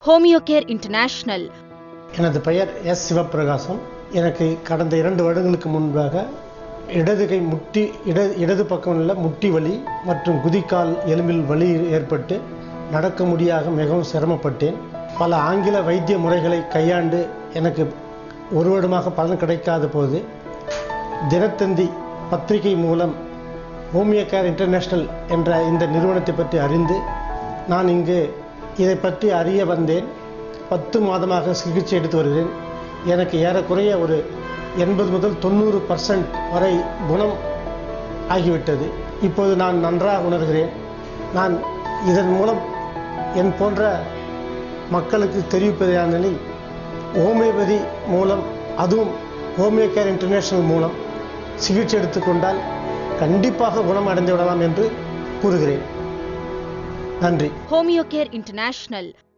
homeo care international எனது பெயர் S Sivaprakasam எனக்கு கடந்த இரண்டு வருடங்களுக்கு முன்பாக இடது கை முட்டி இட இடது பக்கம் உள்ள முட்டி வலி மற்றும் குதிக்கால் எலும்பில் வலி ஏற்பட்டு நடக்க முடியாக மிகவும் சிரமப்பட்டேன் பல ஆங்கில வைத்திய முறைகளை கையாண்டு எனக்கு ஒரு வருடமாக பலன் கிடைக்காத போது தினத்தந்தி பத்திரிகை மூலம் ஹோமியோ கேர் இன்டர்நேஷனல் என்ற இந்த நிறுவனத்தை பற்றி அறிந்து நான் இங்கு இதை பற்றி அறிய வந்தேன் பத்து மாதமாக சிகிச்சை எடுத்து வருகிறேன் எனக்கு ஏறக்குறைய ஒரு எண்பது முதல் தொண்ணூறு பர்சன்ட் வரை குணம் ஆகிவிட்டது இப்போது நான் நன்றாக உணர்கிறேன் நான் இதன் மூலம் என் போன்ற மக்களுக்கு தெரிவிப்பதானெனில் ஹோமியோபதி மூலம் அதுவும் ஹோமியோ கேர் இன்டர்நேஷனல் மூலம் சிகிச்சை எடுத்துக்கொண்டால் கண்டிப்பாக குணம் அடைந்து விடலாம் என்று கூறுகிறேன் நன்றி ஹோமியோ கேர் இன்டர்நேஷனல்